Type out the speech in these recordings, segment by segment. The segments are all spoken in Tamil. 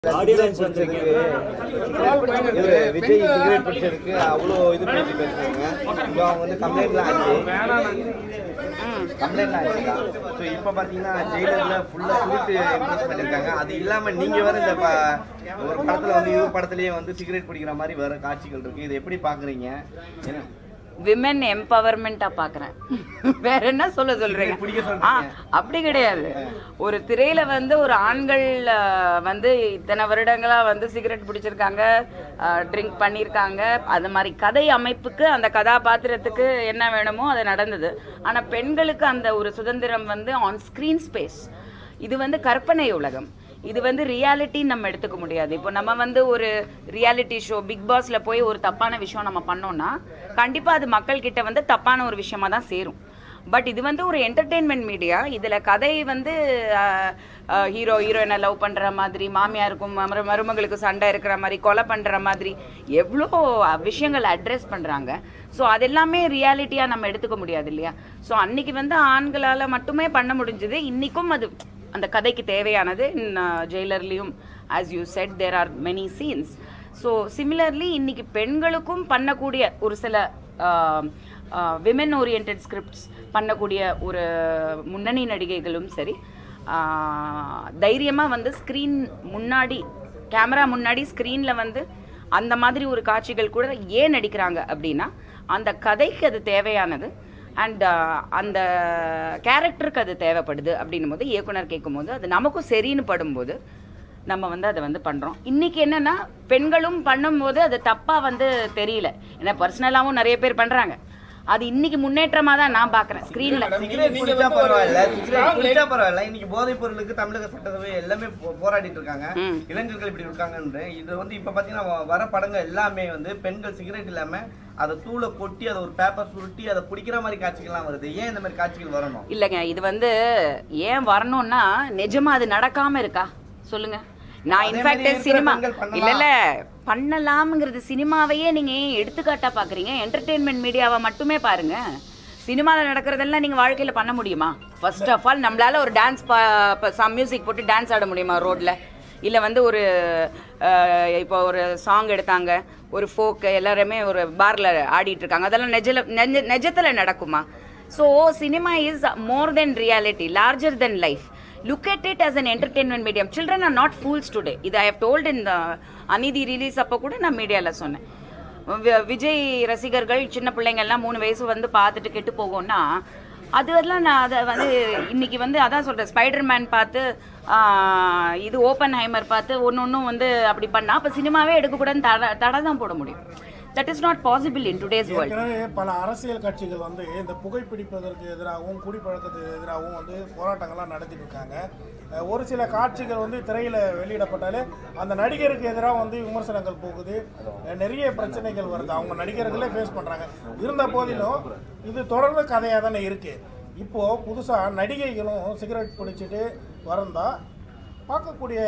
ஆடியன்ஸ் வந்திருக்கு இவரு விஜய் சிகரெட் பிடிச்சதுக்கு அவ்வளோ இது பேசி பேசுறாங்க இப்போ அவங்க வந்து கம்ப்ளைண்ட்லாம் ஆச்சு கம்ப்ளைண்ட்லாம் ஆச்சுக்கா ஸோ இப்போ பார்த்தீங்கன்னா ஜெயிலரில் ஃபுல்லாக சுருட்டு இம்ப்ரெஸ் பண்ணியிருக்காங்க அது இல்லாமல் நீங்கள் வேற இந்த ப- ஒரு படத்தில் வந்து இவர் படத்துலேயே வந்து சிகரெட் பிடிக்கிற மாதிரி வேற காட்சிகள் இருக்கு இதை எப்படி பார்க்குறீங்க ஏன்னா விமன் எம்பவர்மெண்ட்டா பாக்குறேன் வேற என்ன சொல்ல சொல்றீங்க பிடிக்க ஆ சொல்றீங்க. அப்படி கிடையாது ஒரு திரையில வந்து ஒரு ஆண்கள் அஹ், வந்து இத்தனை வருடங்களா வந்து சிகரெட் பிடிச்சிருக்காங்க ட்ரிங்க் பண்ணியிருக்காங்க அது மாதிரி கதை அமைப்புக்கு அந்த கதாபாத்திரத்துக்கு என்ன வேணுமோ அது நடந்தது ஆனா பெண்களுக்கு அந்த ஒரு சுதந்திரம் வந்து ஆன் ஸ்கிரீன் ஸ்பேஸ் இது வந்து கற்பனை உலகம் இது வந்து ரியாலிட்டி நம்ம எடுத்துக்க முடியாது இப்போ நம்ம வந்து ஒரு ரியாலிட்டி ஷோ பிக் பாஸ்ல போய் ஒரு தப்பான விஷயம் நம்ம பண்ணோம்னா கண்டிப்பா அது மக்கள் கிட்ட வந்து தப்பான ஒரு விஷயமா தான் சேரும் பட் இது வந்து ஒரு என்டர்டெயின்மெண்ட் மீடியா இதுல கதை வந்து ஹீரோ ஹீரோயினை லவ் பண்ற மாதிரி மாமியாருக்கும் மரு மருமகளுக்கு சண்டை இருக்கிற மாதிரி கொலை பண்ற மாதிரி எவ்வளோ விஷயங்கள் அட்ரஸ் பண்றாங்க ஸோ அது எல்லாமே ரியாலிட்டியா நம்ம எடுத்துக்க முடியாது இல்லையா ஸோ அன்னைக்கு வந்து ஆண்களால மட்டுமே பண்ண முடிஞ்சது இன்னைக்கும் அது அந்த கதைக்கு தேவையானது ஜெயிலர்லேயும் as you said there are many scenes so similarly இன்னைக்கு பெண்களுக்கும் பண்ணக்கூடிய ஒரு சில விமென் ஓரியன்ட் ஸ்கிரிப்ட்ஸ் பண்ணக்கூடிய ஒரு முன்னணி நடிகைகளும் சரி தைரியமாக வந்து ஸ்க்ரீன் முன்னாடி கேமரா முன்னாடி ஸ்க்ரீனில் வந்து அந்த மாதிரி ஒரு காட்சிகள் கூட ஏன் நடிக்கிறாங்க அப்படின்னா அந்த கதைக்கு அது தேவையானது அண்ட் அந்த கேரக்டருக்கு அது தேவைப்படுது அப்படின்னும் போது இயக்குனர் கேட்கும்போது அது நமக்கும் சரின்னு படும்போது நம்ம வந்து அதை வந்து பண்ணுறோம் இன்னைக்கு என்னன்னா பெண்களும் பண்ணும்போது அது தப்பாக வந்து தெரியல ஏன்னா பர்சனலாகவும் நிறைய பேர் பண்ணுறாங்க அது இன்னைக்கு முன்னேற்றமாக தான் நான் பார்க்குறேன் ஸ்க்ரீனில் சிகரெட் குடிச்சா பரவாயில்ல சிகரெட் குடிச்சா பரவாயில்ல இன்னைக்கு போதைப் பொருளுக்கு தமிழக சட்டசபை எல்லாமே போ- போராடிட்டு இருக்காங்க ம். இளைஞர்கள் இப்படி இருக்காங்கன்னு இது வந்து இப்ப பாத்தீங்கன்னா வ- வர படங்கள் எல்லாமே வந்து பெண்கள் சிகரெட் இல்லாம அதை தூளை கொட்டி அதை ஒரு பேப்பர் சுருட்டி அதை குடிக்கிற மாதிரி காட்சிகள்லாம் வருது ஏன் இந்த மாதிரி காட்சிகள் வரணும் இல்லைங்க இது வந்து ஏன் வரணும்னா நிஜமா அது நடக்காம இருக்கா சொல்லுங்க நான் அதே இன்ஃபேக்ட் மாதிரி இருக்கிற சினிமா பெண்கள் பண்ணலாம். இல்ல இல்ல பண்ணலாம்ங்கிறது சினிமாவையே நீங்க ஏன் எடுத்துக்காட்டா பாக்குறீங்க என்டர்டெயின்மெண்ட் மீடியாவை மட்டுமே பாருங்க சினிமாவில் நடக்கிறதெல்லாம் நீங்கள் வாழ்க்கையில் பண்ண முடியுமா ஃபர்ஸ்ட் ஆஃப் ஆல் நம்மளால ஒரு டான்ஸ் சம் மியூசிக் போட்டு டான்ஸ் ஆட முடியுமா ரோட்டில் இல்லை வந்து ஒரு அஹ், இப்போ ஒரு சாங் எடுத்தாங்க ஒரு ஃபோக் எல்லாருமே ஒரு பாரில் ஆடிட்டு இருக்காங்க அதெல்லாம் நெஜல நெஜ நெஜத்தில் நடக்குமா so cinema is more than reality larger than life look at it as an entertainment medium children are not fools today இது I have told in the அநீதி ரிலீஸ் அப்போ கூட நான் மீடியாவில் சொன்னேன் வி- விஜய் ரசிகர்கள் சின்ன பிள்ளைங்க எல்லாம் மூணு வயசு வந்து பார்த்துட்டு கெட்டு போகும்னா அதெல்லாம் நான் அதை வந்து இன்னைக்கு வந்து அதான் சொல்கிறேன் ஸ்பைடர்மேன் பார்த்து ஆஹ், இது ஓப்பன் ஹைமர் பார்த்து ஒன்று ஒன்றும் வந்து அப்படி பண்ணா அப்போ சினிமாவே எடுக்கக்கூடாதுன்னு தடை தடை தான் போட முடியும் that is not possible in today's world ஏற்கனவே பல அரசியல் கட்சிகள் வந்து இந்த புகைப்பிடிப்பதற்கு எதிராகவும் குடிப்பழக்கத்துக்கு எதிராகவும் வந்து போராட்டங்கள்லாம் நடத்திட்டு இருக்காங்க அஹ் ஒரு சில காட்சிகள் வந்து திரையில வெளியிடப்பட்டாலே அந்த நடிகருக்கு எதிராக வந்து விமர்சனங்கள் போகுது அஹ் நிறைய பிரச்சனைகள் வருது அவங்க நடிகர்களே ஃபேஸ் பண்றாங்க இருந்த போதிலும் இது தொடர்ந்து கதையாக தானே இருக்கு இப்போ புதுசா நடிகைகளும் சிகரெட் பிடிச்சிட்டு வரந்தா பார்க்கக்கூடிய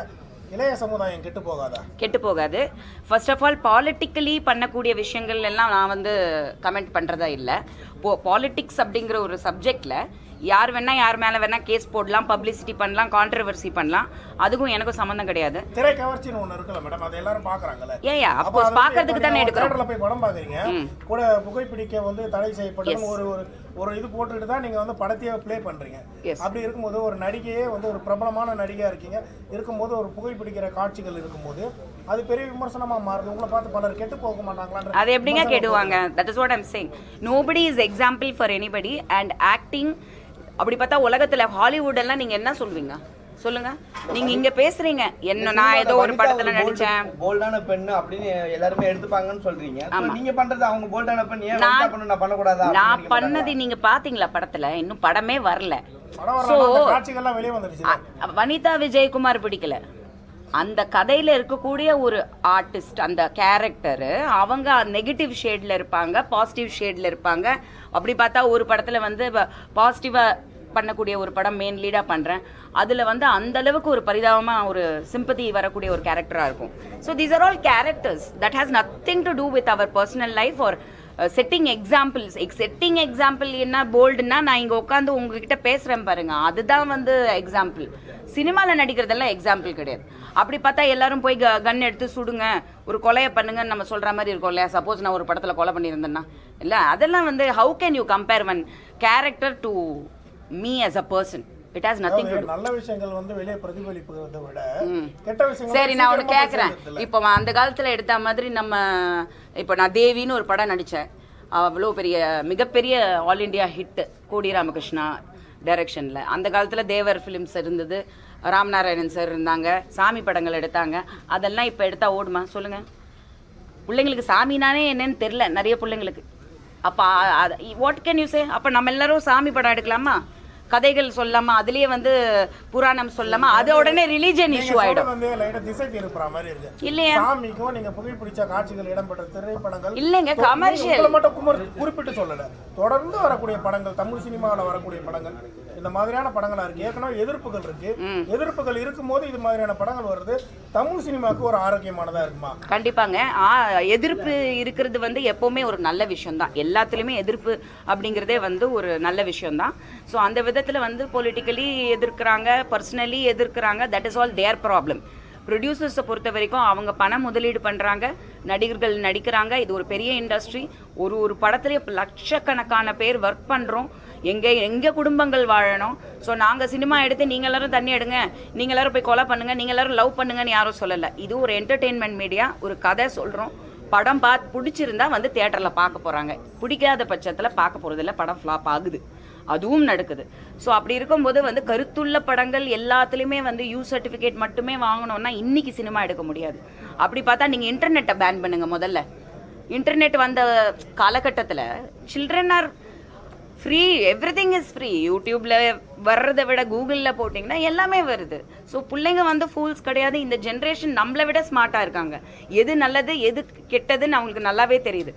இளைய சமுதாயம் கெட்டு போகாதா கெட்டு போகாது ஃபர்ஸ்ட் ஆஃப் ஆல் பாலிட்டிக்கலி பண்ணக்கூடிய விஷயங்கள் எல்லாம் நான் வந்து கமெண்ட் பண்ணுறதா இல்லை இப்போ பாலிட்டிக்ஸ் அப்படிங்கிற ஒரு சப்ஜெக்டில் யார் வேணா யார் மேலே வேணா கேஸ் போடலாம் பப்ளிசிட்டி பண்ணலாம் கான்ட்ரவர்சி பண்ணலாம் அதுக்கும் எனக்கும் சம்மந்தம் கிடையாது திரை கவர்ச்சின்னு ஒண்ணு இருக்குல்ல மேடம் அதை எல்லாரும் பாக்குறாங்கல்ல ஏன் ஏன் அப்ப அஃப்கோர்ஸ் அது வந்து பார்க்கறதுக்கு இப்ப தானே நீங்க எடுக்கிறோம் theatreல போய் படம் பாக்குறீங்க ம். கூட புகைப்பிடிக்க வந்து தடை செய்யப்பட்டது Yes. ஒரு ஒரு ஒரு இது போட்டுட்டு தான் நீங்க வந்து படத்தையே ப்ளே பண்றீங்க Yes. அப்படி இருக்கும்போது ஒரு நடிகையே வந்து ஒரு பிரபலமான நடிகையா இருக்கீங்க இருக்கும்போது ஒரு புகைப்பிடிக்கிற காட்சிகள் இருக்கும்போது அது பெரிய விமர்சனமா மாறுது உங்களை பார்த்து பலர் கெட்டு போக மாட்டாங்களான்ற அது எப்படிங்க விமர்சனம் கெடுவாங்க that is what I'm saying nobody is example for anybody and acting அப்படி பார்த்தா உலகத்துல ஹாலிவுட் எல்லாம் நீங்க என்ன சொல்வீங்க சொல்லுங்க நீங்க இங்க பேசுறீங்க என்ன நான் ஏதோ ஒரு படத்துல நடிச்சேன் போல்டான பெண்ணு அப்படின்னு எல்லாருமே எடுத்துப்பாங்கன்னு சொல்றீங்க So, நீங்க பண்றது அவங்க போல்டான பெண் ஏன் வனிதா நான் பொண்ணு நான் பண்ணக்கூடாதா அப்படின்னு நான் நினைக்க மாட்டாங்களா? பண்ணது நீங்க பாத்தீங்களா படத்துல இன்னும் படமே வரல படம் ஸோ வரலாம் அந்த காட்சிகள்லாம் வெளியே வந்துடுச்சு வனிதா விஜயகுமார் பிடிக்கல அந்த கதையில இருக்கக்கூடிய ஒரு ஆர்டிஸ்ட் அந்த கேரக்டர் அவங்க நெகட்டிவ் ஷேட்ல இருப்பாங்க பாசிட்டிவ் ஷேட்ல இருப்பாங்க அப்படி பார்த்தா ஒரு படத்துல வந்து பாசிட்டிவா பண்ணக்கூடிய ஒரு படம் மெயின் லீடா பண்றேன் அதுல வந்து அந்த அளவுக்கு ஒரு பரிதாபமா ஒரு சிம்பதி வரக்கூடிய ஒரு கேரக்டரா இருக்கும் so these are all characters that has nothing to do with அவர் personal life or setting examples setting example என்ன போல்டுன்னா நான் இங்கே உட்காந்து உங்ககிட்ட பேசுகிறேன் பாருங்க அதுதான் வந்து எக்ஸாம்பிள் சினிமாவில் நடிக்கிறதெல்லாம் எக்ஸாம்பிள் கிடையாது அப்படி பார்த்தா எல்லாரும் போய் கன் எடுத்து சுடுங்க ஒரு கொலையை பண்ணுங்கன்னு நம்ம சொல்கிற மாதிரி இருக்கும் இல்லையா சப்போஸ் நான் ஒரு படத்தில் கொலை பண்ணியிருந்தேன்னா இல்லை அதெல்லாம் வந்து how can you compare one character to me as a person it has nothing to அதாவது நல்ல விஷயங்கள் வந்து வெளியே பிரதிபலிப்புகிறத விட கெட்ட விஷயங்கள் சரி நான் ஒன்று சீக்கிரமா கேட்குறேன் பிரதிபலிப்புல. இப்போ அந்த காலத்தில் எடுத்த மாதிரி நம்ம இப்போ நான் தேவின்னு ஒரு படம் நடித்தேன் அவ்வளோ பெரிய மிகப்பெரிய ஆல் இண்டியா ஹிட்டு கோடி ராமகிருஷ்ணா டைரக்ஷனில் அந்த காலத்தில் தேவர் ஃபிலிம்ஸ் இருந்தது ராமநாராயணன் சார் இருந்தாங்க சாமி படங்கள் எடுத்தாங்க அதெல்லாம் இப்போ எடுத்தா ஓடுமா சொல்லுங்கள் பிள்ளைங்களுக்கு சாமினானே என்னன்னு தெரில நிறைய பிள்ளைங்களுக்கு அப்போ வாட் கேன் யூ சே அப்போ நம்ம எல்லாரும் சாமி படம் எடுக்கலாமா கதைகள் சொல்லாமா அதுலயே வந்து புராணம் சொல்லாமா அது உடனே ரிலீஜியன் நீங்க இஷ்யூ ஆயிடும் சொல்றது வந்து லைட்டா திசை திருப்புற மாதிரி இருக்கு இல்லையா சாமிக்கும் நீங்க புகைப்பிடிச்ச காட்சிகள் இடம்பெற்ற திரைப்படங்கள் இல்லைங்க, தொ- commercial. உங்களை மட்டும் குமர் குறிப்பிட்டு சொல்லல தொடர்ந்து வரக்கூடிய படங்கள் தமிழ் சினிமாவில் வரக்கூடிய படங்கள் இந்த மாதிரியான படங்களா இருக்கு ஏற்கனவே எதிர்ப்புகள் இருக்கு எதிர்ப்புகள் இருக்கும்போது இது மாதிரியான படங்கள் வருது தமிழ் சினிமாவுக்கு ஒரு ஆரோக்கியமானதா இருக்குமா கண்டிப்பாங்க ஆ, எதிர்ப்பு இருக்கிறது வந்து எப்போவுமே ஒரு நல்ல விஷயம்தான் எல்லாத்துலேயுமே எதிர்ப்பு அப்படிங்கிறதே வந்து ஒரு நல்ல விஷயம்தான் ஸோ அந்த விதத்தில் வந்து பொலிட்டிக்கலி எதிர்க்கிறாங்க பர்சனலி எதிர்க்கிறாங்க that is all their problem ப்ரொடியூசர்ஸை பொறுத்த வரைக்கும் அவங்க பணம் முதலீடு பண்ணுறாங்க நடிகர்கள் நடிக்கிறாங்க இது ஒரு பெரிய இண்டஸ்ட்ரி ஒரு ஒரு படத்துலேயே லட்சக்கணக்கான பேர் ஒர்க் பண்ணுறோம் எங்கே எங்கள் குடும்பங்கள் வாழணும் ஸோ நாங்கள் சினிமா எடுத்து நீங்கள் எல்லாரும் தண்ணி எடுங்க நீங்கள் எல்லாரும் போய் கொலை பண்ணுங்க நீங்கள் எல்லாரும் லவ் பண்ணுங்கன்னு யாரும் சொல்லலை இது ஒரு என்டர்டெயின்மெண்ட் மீடியா ஒரு கதை சொல்கிறோம் படம் பார்த்து பிடிச்சிருந்தா வந்து தியேட்டரில் பார்க்க போகிறாங்க பிடிக்காத பட்சத்தில் பார்க்க போகிறதில்ல படம் ஃப்ளாப் ஆகுது அதுவும் நடக்குது ஸோ அப்படி இருக்கும்போது வந்து கருத்துள்ள படங்கள் எல்லாத்துலேயுமே வந்து யூ சர்டிஃபிகேட் மட்டுமே வாங்கணும்னா இன்னைக்கு சினிமா எடுக்க முடியாது அப்படி பார்த்தா நீங்கள் இன்டர்நெட்டை பேன் பண்ணுங்க முதல்ல இன்டர்நெட் வந்த காலகட்டத்தில் children are free everything is free யூடியூப்ல வர்றதை விட கூகுளில் போட்டிங்கன்னா எல்லாமே வருது ஸோ பிள்ளைங்க வந்து ஃபூல்ஸ் கிடையாது இந்த ஜென்ரேஷன் நம்மளை விட ஸ்மார்ட்டாக இருக்காங்க எது நல்லது எது கெட்டதுன்னு அவங்களுக்கு நல்லாவே தெரியுது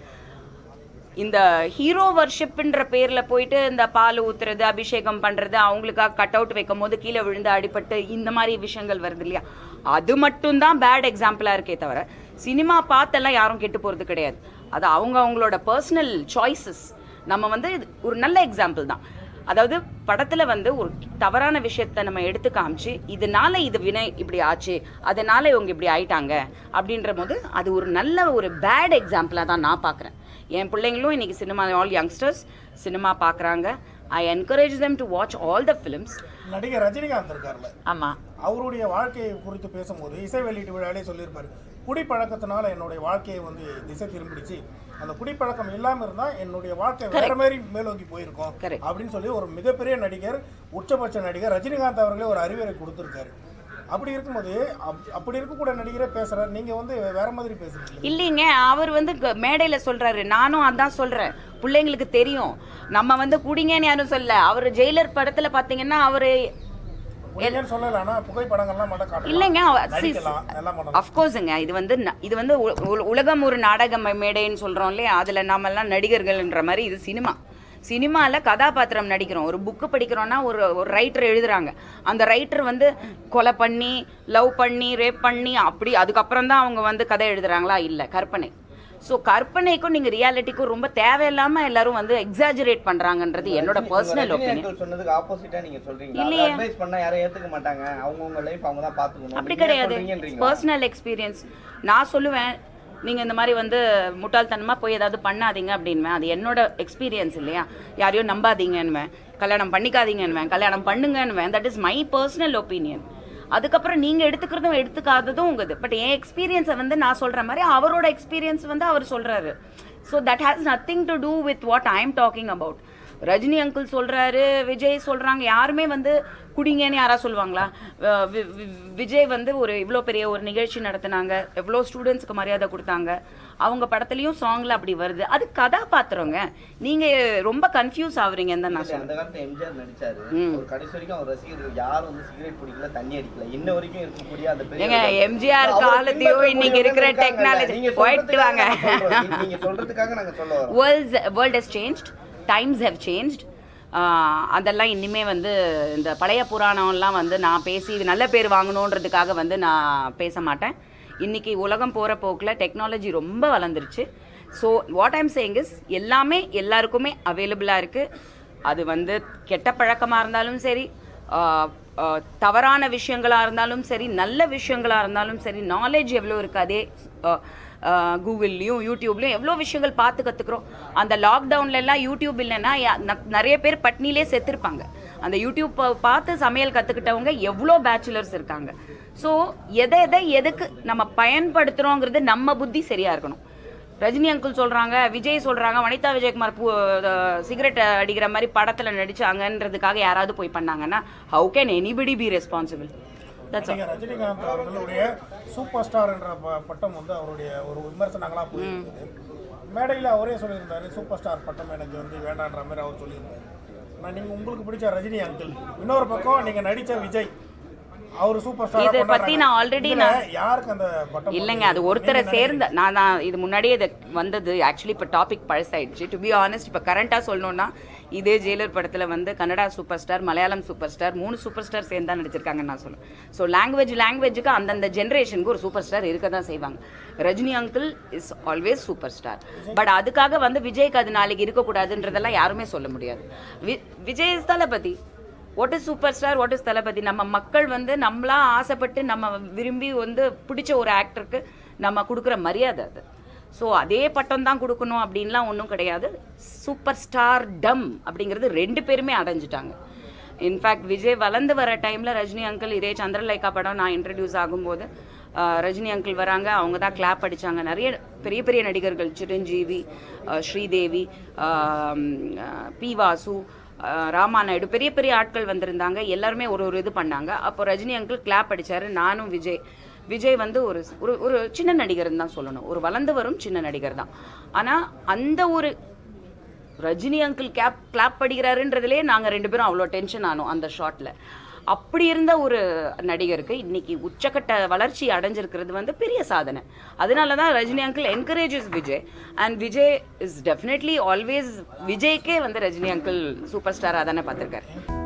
இந்த ஹீரோ வர்ஷிப்ன்ற பேரில் போயிட்டு இந்த பால் ஊத்துறது அபிஷேகம் பண்ணுறது அவங்களுக்காக கட் அவுட் வைக்கும் போது கீழே விழுந்து அடிபட்டு இந்த மாதிரி விஷயங்கள் வருது இல்லையா அது மட்டும்தான் பேட் எக்ஸாம்பிளாக இருக்கே தவிர சினிமா பார்த்தெல்லாம் யாரும் கெட்டு போகிறது கிடையாது அது அவங்க அவங்களோட பர்சனல் சாய்ஸஸ் நம்ம வந்து இது ஒரு நல்ல எக்ஸாம்பிள் தான் அதாவது படத்துல வந்து ஒரு தவறான விஷயத்த நம்ம எடுத்து காமிச்சு இதனால இது வினை இப்படி ஆச்சு அதனால இவங்க இப்படி ஆயிட்டாங்க அப்படின்ற போது அது ஒரு நல்ல ஒரு பேட் எக்ஸாம்பிளாக தான் நான் பார்க்குறேன் என் பிள்ளைங்களும் இன்னைக்கு சினிமா ஆல் யங்ஸ்டர்ஸ் சினிமா பார்க்குறாங்க I encourage them to watch all the films நடிகர் ரஜினிகாந்த் இருக்கார்ல ஆமாம் அவருடைய வாழ்க்கையை குறித்து பேசும்போது இசை வெளியீட்டு விழாலே சொல்லியிருப்பாரு குடிப்பழக்கத்தினால என்னுடைய வாழ்க்கையை வந்து திசை திரும்பிடுச்சு அந்த குடிப்பழக்கம் இல்லாம இருந்தா என்னுடைய வாழ்க்கை வேற மாதிரி மேலோங்கி போயிருக்கும் Correct. அப்படின்னு சொல்லி ஒரு மிகப்பெரிய நடிகர் உச்சபட்ச நடிகர் ரஜினிகாந்த் அவர்களே ஒரு அறிவுரை கொடுத்திருக்காரு அப்படி இருக்கும்போது அப்- அப்படி இருக்கக்கூடிய நடிகரே பேசுறாரு நீங்க வந்து வேற மாதிரி பேசுறீங்க இல்லைங்க அவர் வந்து க- மேடையில சொல்றாரு நானும் அதான் சொல்றேன் பிள்ளைங்களுக்கு தெரியும் நம்ம வந்து குடிங்கன்னு யாரும் சொல்லல அவர் ஜெயிலர் படத்துல பாத்தீங்கன்னா அவரு உண்மைன்னு சொல்லல ஆனா புகைப்படங்கள்லாம் மட்டும் காட்டலாம் இல்லைங்க நடிக்கலாம் எல்லாம் பண்ணலாம் அஃப்கோர்ஸுங்க இது வந்து ந- இது வந்து உ- உ- உலகம் ஒரு நாடக ம- மேடைன்னு சொல்றோம் இல்லையா அதுல நாமெல்லாம் நடிகர்கள்ன்ற மாதிரி இது சினிமா சினிமாவில் கதாபாத்திரம் நடிக்கிறோம் ஒரு புக்கு படிக்கிறோம்னா ஒரு ஒரு ரைட்டர் எழுதுறாங்க அந்த ரைட்டர் வந்து கொலை பண்ணி லவ் பண்ணி ரேப் பண்ணி அப்படி அதுக்கப்புறம் தான் அவங்க வந்து கதை எழுதுறாங்களா இல்லை கற்பனை ஸோ கற்பனைக்கும் நீங்கள் ரியாலிட்டிக்கும் ரொம்ப தேவையில்லாமல் எல்லாரும் வந்து எக்ஸாஜரேட் பண்ணுறாங்கன்றது என்னோட பர்சனல் ரஜினி ஒப்பீனியன் uncle சொன்னதுக்கு ஆப்போசிட்டா நீங்க சொல்றீங்க இல்லையே. அட்வைஸ் பண்ணா யாரும் ஏத்துக்க மாட்டாங்க அவங்கவங்க லைஃப் அவங்க தான் பாத்துக்கணும் அப்படி நீங்க கிடையாது சொல்றீங்கன்றீங்க. பர்சனல் எக்ஸ்பீரியன்ஸ் நான் சொல்லுவேன் நீங்க இந்த மாதிரி வந்து முட்டாள்தனமா போய் ஏதாவது பண்ணாதீங்க அப்படின்வேன் அது என்னோட எக்ஸ்பீரியன்ஸ் இல்லையா யாரையும் நம்பாதீங்கன்னுவேன் கல்யாணம் பண்ணிக்காதீங்கன்னுவேன் கல்யாணம் பண்ணுங்கன்னுவேன் that is my personal opinion அதுக்கப்புறம் நீங்க எடுத்துக்கிறதும் எடுத்துக்காததும் உங்கது பட் என் எக்ஸ்பீரியன்ஸை வந்து நான் சொல்ற மாதிரி அவரோட எக்ஸ்பீரியன்ஸ் வந்து அவர் சொல்றாரு so that has nothing to do with what I am talking about Rajini uncle சொல்றாரு விஜய் சொல்றாங்க யாருமே வந்து குடிங்கன்னு யாரா சொல்லுவாங்களா அஹ் வி- வி- விஜய் வந்து ஒரு இவ்வளோ பெரிய ஒரு நிகழ்ச்சி நடத்துனாங்க எவ்வளோ ஸ்டூடெண்ட்ஸ்க்கு மரியாதை கொடுத்தாங்க அவங்க படத்துலயும் சாங்ல அப்படி வருது அது கதாபாத்திரங்க நீங்க ரொம்ப கன்ஃபியூஸ் ஆகுறீங்கன்னு தான் நான் இல்ல, சொல்றேன் அந்த காலத்துல எம்ஜிஆர் நடிச்சாரு ஒரு கடைசி வரைக்கும் அவர் ரசிகர்கள் யாரும் வந்து சிகரெட் குடிக்கல தண்ணி அடிக்கல இன்ன வரைக்கும் இருக்கக்கூடிய அந்த பெரிய ஏங்க, ஒரு- எம்ஜிஆர் அவரை காலத்தையும் பின்பற்றக்கூடியவங்க இன்னைக்கு இருக்கிற இருக்காங்கல்ல. technology- நீங்க போயிட்டு சொல்றதுக்காக வாங்க. நாங்க சொல்றோம். நீங்க சொல்றதுக்காக நாங்க சொல்ல வரோம் world's world has changed times have changed அதெல்லாம் இனிமே வந்து இந்த பழைய புராணம்லாம் வந்து நான் பேசி நல்ல பேர் வாங்கணுன்றதுக்காக வந்து நான் பேச மாட்டேன் இன்னைக்கு உலகம் போகிற போக்கில் டெக்னாலஜி ரொம்ப வளர்ந்துருச்சு so what I'm saying is எல்லாமே எல்லாருக்குமே அவைலபிளாக இருக்குது அது வந்து கெட்ட பழக்கமாக இருந்தாலும் சரி ஆஹ், ஆஹ், தவறான விஷயங்களாக இருந்தாலும் சரி நல்ல விஷயங்களாக இருந்தாலும் சரி நாலேஜ் எவ்வளோ இருக்குது அதே கூகுள்லேயும் யூடியூப்லேயும் எவ்வளோ விஷயங்கள் பார்த்து கற்றுக்குறோம் அந்த லாக்டவுன்ல எல்லாம் யூடியூப் இல்லைன்னா யா- ந- நிறைய பேர் பட்னிலே செத்துருப்பாங்க அந்த யூடியூப் பா- பார்த்து சமையல் கற்றுக்கிட்டவங்க எவ்வளோ பேச்சுலர்ஸ் இருக்காங்க ஸோ எதை எதை எதுக்கு நம்ம பயன்படுத்துகிறோங்கிறது நம்ம புத்தி சரியாக இருக்கணும் ரஜினி அங்கிள் சொல்றாங்க விஜய் சொல்றாங்க வனிதா விஜயகுமார் பூ சிகரெட் அடிக்கிற மாதிரி படத்துல நடிச்சாங்கன்றதுக்காக யாராவது போய் பண்ணாங்கன்னா how can anybody be responsible that's நீங்க ரஜினிகாந்த் அவர்களுடைய சூப்பர் ஸ்டார் என்ற ப- பட்டம் வந்து அவருடைய ஒரு விமர்சனங்களா போயிருந்தது மேடையில் அவரே சொல்லியிருந்தாரு சூப்பர் ஸ்டார் பட்டம் எனக்கு வந்து வேண்டான்ற மாதிரி அவர் சொல்லியிருந்தாரு நான் நீங்க உங்களுக்கு பிடிச்ச ரஜினி அங்கிள் இன்னொரு பக்கம் நீங்க நடிச்ச விஜய் அவர் சூப்பர் ஸ்டார் இதை பத்தி நான் already நான் யாருக்கு அந்த பட்டம் இல்லைங்க அது ஒருத்தரை சேர்ந்த நான் தான் இது முன்னாடியே இது வந்தது ஆக்சுவலி இப்போ டாபிக் பழசாயிடுச்சு டு பி ஆனஸ்ட் இப்போ கரண்ட்டாக சொல்லணும்னா இதே ஜெயிலர் படத்தில் வந்து Kannada super star Malayalam super star மூணு சூப்பர் ஸ்டார் சேர்ந்து தான் நடிச்சிருக்காங்கன்னு நான் சொல்லுவேன் ஸோ லாங்குவேஜ் லாங்குவேஜுக்கு அந்தந்த ஜென்ரேஷனுக்கு ஒரு சூப்பர் ஸ்டார் இருக்க தான் செய்வாங்க Rajini uncle is always super star but அதுக்காக வந்து விஜய்க்கு அது நாளைக்கு இருக்கக்கூடாதுன்றதெல்லாம் யாருமே சொல்ல முடியாது வி Vijay is Thalapathy what is super star what is Thalapathy நம்ம மக்கள் வந்து நம்மளா ஆசைப்பட்டு நம்ம விரும்பி வந்து பிடிச்ச ஒரு ஆக்டருக்கு நம்ம கொடுக்குற மரியாதை அது ஸோ அதே பட்டம் தான் கொடுக்கணும் அப்படின்லாம் ஒன்றும் கிடையாது சூப்பர் ஸ்டார் டம் அப்படிங்கிறது ரெண்டு பேருமே அடைஞ்சிட்டாங்க இன்ஃபேக்ட் விஜய் வளர்ந்து வர டைமில் ரஜினி அங்கிள் இதே சந்திரலேகா படம் நான் இன்ட்ரடியூஸ் ஆகும்போது ஆஹ், ரஜினி அங்கிள் வராங்க அவங்க தான் கிளாப் அடிச்சாங்க நிறைய பெரிய பெரிய நடிகர்கள் சிரஞ்சீவி ஆஹ், ஸ்ரீதேவி ஆஹ், ஆஹ், பி வாசு ஆஹ் ராமா நாயுடு பெரிய பெரிய ஆட்கள் வந்திருந்தாங்க எல்லாருமே ஒரு ஒரு இது பண்ணாங்க அப்போ ரஜினி அங்கிள் கிளாப் அடிச்சாரு நானும் விஜய் விஜய் வந்து ஒரு ஒரு ஒரு சின்ன நடிகர்னு தான் சொல்லணும் ஒரு வளர்ந்து வரும் சின்ன நடிகர் தான் ஆனால் அந்த ஒரு ரஜினி அங்கிள் கேப் கிளாப் படிக்கிறாருன்றதுலே நாங்கள் ரெண்டு பேரும் அவ்வளோ டென்ஷன் ஆனோம் அந்த ஷாட்டில் அப்படி இருந்த ஒரு நடிகருக்கு இன்னைக்கு உச்சக்கட்ட வளர்ச்சி அடைஞ்சிருக்கிறது வந்து பெரிய சாதனை அதனால தான் Rajini uncle encourages Vijay and Vijay is definitely always விஜய்க்கே வந்து ரஜினி அங்கிள் சூப்பர் ஸ்டாராக தானே பார்த்துருக்காரு